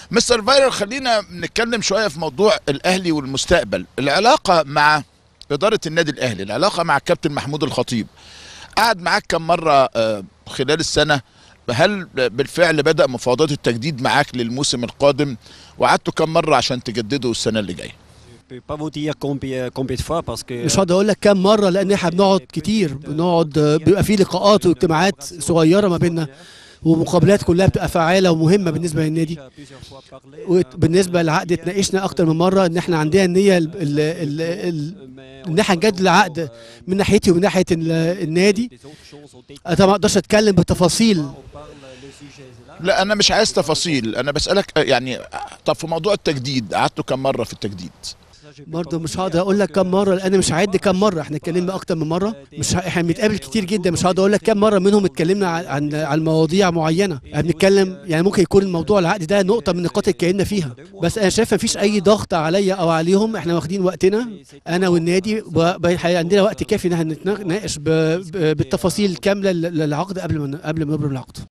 مستر فايرر خلينا نتكلم شويه في موضوع الاهلي والمستقبل العلاقه مع اداره النادي الاهلي العلاقه مع الكابتن محمود الخطيب قعد معاك كم مره آه، خلال السنه هل بالفعل بدا مفاوضات التجديد معاك للموسم القادم وقعدتوا كم مره عشان تجددوا السنه اللي جايه Je peux pas vous dire combien, combien de fois parce que مش هقدر اقول لك كام مره لان احنا بنقعد كتير بنقعد آه، بيبقى في لقاءات واجتماعات صغيره ما بيننا ومقابلات كلها بتبقى فعاله ومهمه بالنسبه للنادي وبالنسبه للعقد اتناقشنا اكتر من مره ان احنا عندنا النيه ال- ال- ال- ال- ان احنا نجدد العقد من ناحيتي ومن ناحيه ال- النادي انا طبعا ما اقدرش اتكلم بتفاصيل لا انا مش عايز تفاصيل انا بسالك آه، يعني طب في موضوع التجديد قعدتوا كم مره في التجديد برضه مش هقدر اقول لك كام مره لان مش هعد كام مره احنا اتكلمنا اكتر من مره مش ه... احنا بنتقابل كتير جدا مش هقدر اقول لك كام مره منهم اتكلمنا عن عن, عن مواضيع معينه احنا بنتكلم يعني ممكن يكون الموضوع العقد ده نقطه من النقاط اللي اتكلمنا فيها بس انا شايف مفيش اي ضغط عليا او عليهم احنا واخدين وقتنا انا والنادي ب... ب... عندنا وقت كافي ان احنا نتناقش ب... ب... بالتفاصيل كامله للعقد قبل ما قبل ما نبرم العقد